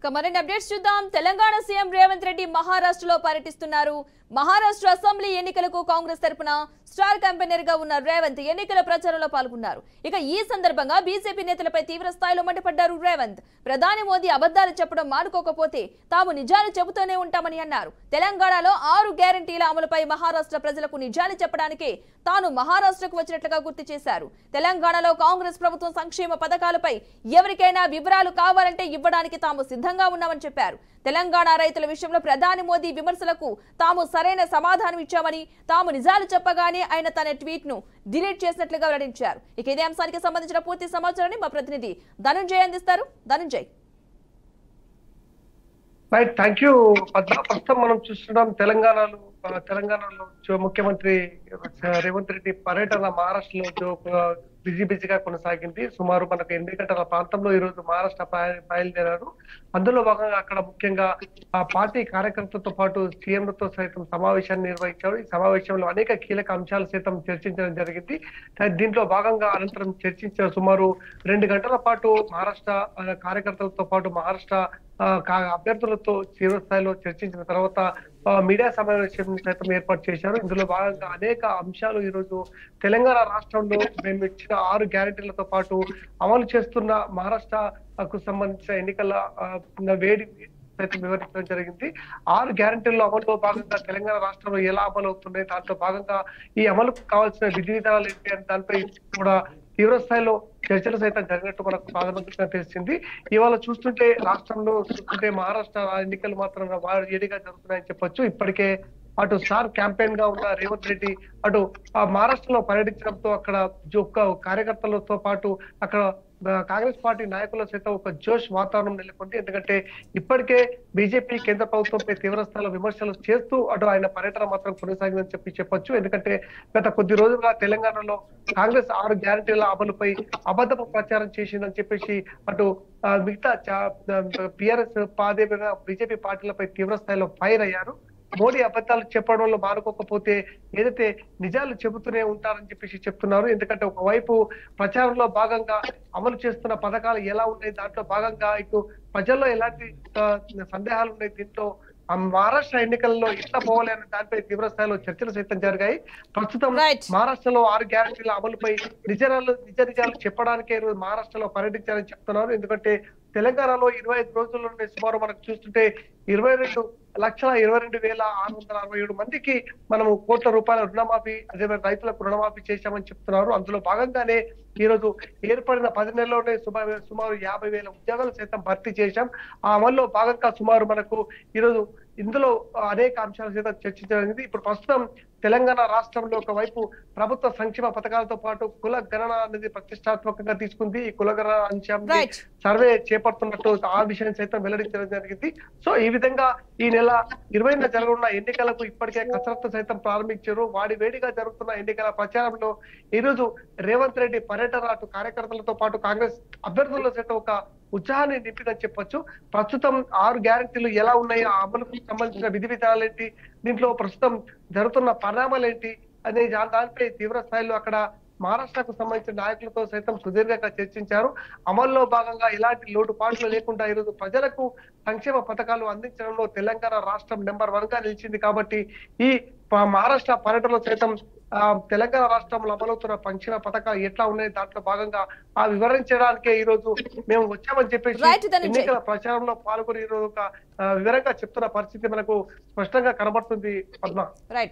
ఇక మరిన్ని అప్డేట్స్ చూద్దాం తెలంగాణ సీఎం రేవంత్ రెడ్డి మహారాష్ట్రలో పర్యటిస్తున్నారు మహారాష్ట్ర అసెంబ్లీ ఎన్నికలకు కాంగ్రెస్ తరపున స్టార్ క్యాంపెయినర్ గా ఉన్న రేవంత్ ఎన్నికల ప్రచారంలో పాల్గొన్నారు ఇక ఈ సందర్భంగా బీజేపీ నేతలపై తీవ్ర స్థాయిలో మండిపడ్డారు రేవంత్ ప్రధాని మోదీ అబద్ధాలు చెప్పడం మానుకోకపోతే తాము నిజాలు చెబుతూనే ఉంటామని అన్నారు తెలంగాణలో ఆరు గ్యారంటీల అమలుపై మహారాష్ట్ర ప్రజలకు నిజాలు చెప్పడానికే తాను మహారాష్ట్రకు వచ్చినట్లుగా గుర్తు చేశారు తెలంగాణలో కాంగ్రెస్ ప్రభుత్వం సంక్షేమ పథకాలపై ఎవరికైనా వివరాలు కావాలంటే ఇవ్వడానికి తాము సిద్ధంగా ఉన్నామని చెప్పారు తెలంగాణ రైతుల విషయంలో ప్రధాని మోదీ విమర్శలకు తాము సరైన సమాధానం ఇచ్చామని తాము నిజాలు చెప్పగానే ఆయన తన ట్వీట్ ను డిలీట్ చేసినట్లుగా వెల్లడించారు ఇక ఇదే అంశానికి సంబంధించిన పూర్తి సమాచారాన్ని మా ప్రతినిధి ధనుంజయ్ అందిస్తారు Dhananjay right thank you Padma ప్రస్తుతం మనం చూస్తున్నాం తెలంగాణలో ఆ, తెలంగాణలో చు- ముఖ్యమంత్రి రేవంత్ రెడ్డి పర్యటన మహారాష్ట్రలో జో- బిజీ బిజీగా కొనసాగింది సుమారు మనకు ఎనిమిది గంటల ప్రాంతంలో ఈ రోజు మహారాష్ట్ర బయ- బయలుదేరారు అందులో భాగంగా అక్కడ ముఖ్యంగా ఆ పార్టీ కార్యకర్తలతో పాటు సీఎంలతో సైతం సమావేశాన్ని నిర్వహించారు ఈ సమావేశంలో అనేక కీలక అంశాలు సైతం చర్చించడం జరిగింది దీంట్లో భాగంగా అనంతరం చర్చించిన సుమారు రెండు గంటల పాటు మహారాష్ట్ర ఆ, కార్యకర్తలతో పాటు మహారాష్ట్ర ఆ, కా- అభ్యర్థులతో తీవ్ర స్థాయిలో చర్చించిన తర్వాత ఆ, మీడియా సమావేశం సైతం ఏర్పాటు చేశారు ఇందులో భాగంగా అనేక అంశాలు ఈ రోజు తెలంగాణ రాష్ట్రంలో మేము ఇచ్చిన ఆరు గ్యారెంటీలతో పాటు అమలు చేస్తున్న మహారాష్ట్రకు సంబంధించిన ఎన్నికల ఆ, వేడి సైతం వివరించడం జరిగింది ఆరు గ్యారెంటీల్లో అమలులో భాగంగా తెలంగాణ రాష్ట్రంలో ఎలా అమలు అవుతున్నాయి దాంట్లో భాగంగా ఈ అమలుకు కావాల్సిన విధి విధానాలు ఏంటి అని దానిపై కూడా తీవ్ర స్థాయిలో చర్చలు సైతం జరిగినట్టు మనకు ప్రాథమికంగా తెలిసింది ఇవాళ చూస్తుంటే రాష్ట్రంలో చూస్తుంటే మహారాష్ట్ర ఎన్నికలు మాత్రం ఏడిగా జరుగుతున్నాయని చెప్పొచ్చు ఇప్పటికే అటు స్టార్ క్యాంపెయిన్ గా ఉన్న రేవంత్ రెడ్డి అటు ఆ మహారాష్ట్రలో పర్యటించడంతో అక్కడ ఒక్క కార్యకర్తలతో పాటు అక్కడ ఆ, కాంగ్రెస్ పార్టీ నాయకుల సైతం ఒక జోష్ వాతావరణం నెలకొంది ఎందుకంటే ఇప్పటికే బీజేపీ కేంద్ర ప్రభుత్వంపై తీవ్ర స్థాయిలో విమర్శలు చేస్తూ అటు ఆయన పర్యటన మాత్రం కొనసాగిందని చెప్పి చెప్పొచ్చు ఎందుకంటే గత కొద్ది రోజులుగా తెలంగాణలో కాంగ్రెస్ ఆరు గ్యారంటీల అమలుపై అబద్ధపు ప్రచారం చేసిందని చెప్పేసి అటు ఆ, మిగతా పిఆర్ఎస్ పాదేవిగా బీజేపీ పార్టీలపై తీవ్ర స్థాయిలో ఫైర్ అయ్యారు మోడీ అబద్ధాలు చెప్పడంలో మానుకోకపోతే ఏదైతే నిజాలు చెబుతూనే ఉంటారని చెప్పేసి చెప్తున్నారు ఎందుకంటే ఒకవైపు ప్రచారంలో భాగంగా అమలు చేస్తున్న పథకాలు ఎలా ఉన్నాయి దాంట్లో భాగంగా ఇటు ప్రజల్లో ఎలాంటి ఆ, సందేహాలు ఉన్నాయి దీంట్లో ఆ మహారాష్ట్ర ఎన్నికల్లో ఎట్లా పోవాలి అనే దానిపై తీవ్ర స్థాయిలో చర్చలు సైతం జరిగాయి ప్రస్తుతం Right. మహారాష్ట్రలో ఆరు గ్యారెంటీల అమలుపై నిజాలు నిజ నిజాలు చెప్పడానికే ఈరోజు మహారాష్ట్రలో పర్యటించారని చెప్తున్నారు ఎందుకంటే తెలంగాణలో ఇరవై ఐదు రోజుల్లోనే సుమారు మనకు చూస్తుంటే ఇరవై రెండు లక్షల ఇరవై రెండు వేల ఆరు వందల అరవై ఏడు మందికి మనము కోట్ల రూపాయల రుణమాఫీ అదే మరి రైతులకు రుణమాఫీ చేశామని చెప్తున్నారు అందులో భాగంగానే ఈ రోజు ఏర్పడిన పది నెలల్లోనే సుమారు సుమారు యాభై వేల ఉద్యోగాలు సైతం భర్తీ చేశాం ఆ అమల్లో భాగంగా సుమారు మనకు ఈరోజు ఇందులో అనేక అంశాలు సైతం చర్చించడం జరిగింది ఇప్పుడు ప్రస్తుతం తెలంగాణ రాష్ట్రంలో ఒకవైపు ప్రభుత్వ సంక్షేమ పథకాలతో పాటు కుల గణన అనేది ప్రతిష్టాత్మకంగా తీసుకుంది ఈ కుల గణన అంశం రైట్ సర్వే చేపడుతున్నట్టు ఆ విషయం సైతం వెల్లడించడం జరిగింది సో ఈ విధంగా ఈ నెల ఇరవైన జరగనున్న ఎన్నికలకు ఇప్పటికే కసరత్తు సైతం ప్రారంభించారు వాడి వేడిగా జరుగుతున్న ఎన్నికల ప్రచారంలో ఈ రోజు రేవంత్ రెడ్డి పర్యటన అటు కార్యకర్తలతో పాటు కాంగ్రెస్ అభ్యర్థుల్లో సైతం ఒక ఉత్సాహాన్ని నింపిదని చెప్పొచ్చు ప్రస్తుతం ఆరు గ్యారెంటీలు ఎలా ఉన్నాయి ఆ అమలుకు సంబంధించిన విధి విధానాలు ఏంటి దీంట్లో ప్రస్తుతం జరుగుతున్న పరిణామాలు ఏంటి అనే దా- దానిపై తీవ్ర స్థాయిలో అక్కడ మహారాష్ట్రకు సంబంధించిన నాయకులతో సైతం సుదీర్ఘంగా చర్చించారు అమల్లో భాగంగా ఎలాంటి లోటుపాట్లు లేకుండా ఈరోజు ప్రజలకు సంక్షేమ పథకాలు అందించడంలో తెలంగాణ రాష్ట్రం నెంబర్ వన్ గా నిలిచింది కాబట్టి ఈ ప- మహారాష్ట్ర పర్యటనలో సైతం ఆ, తెలంగాణ రాష్ట్రంలో అమలవుతున్న సంక్షేమ పథకాలు ఎట్లా ఉన్నాయి దాంట్లో భాగంగా ఆ వివరించడానికే ఈ రోజు మేము వచ్చామని చెప్పేసి Right, ధనంజయ్. ఎన్నికల ప్రచారంలో పాల్గొని ఈ రోజు ఒక ఆ, వివరంగా చెప్తున్న పరిస్థితి మనకు స్పష్టంగా కనబడుతుంది పద్మ రైట్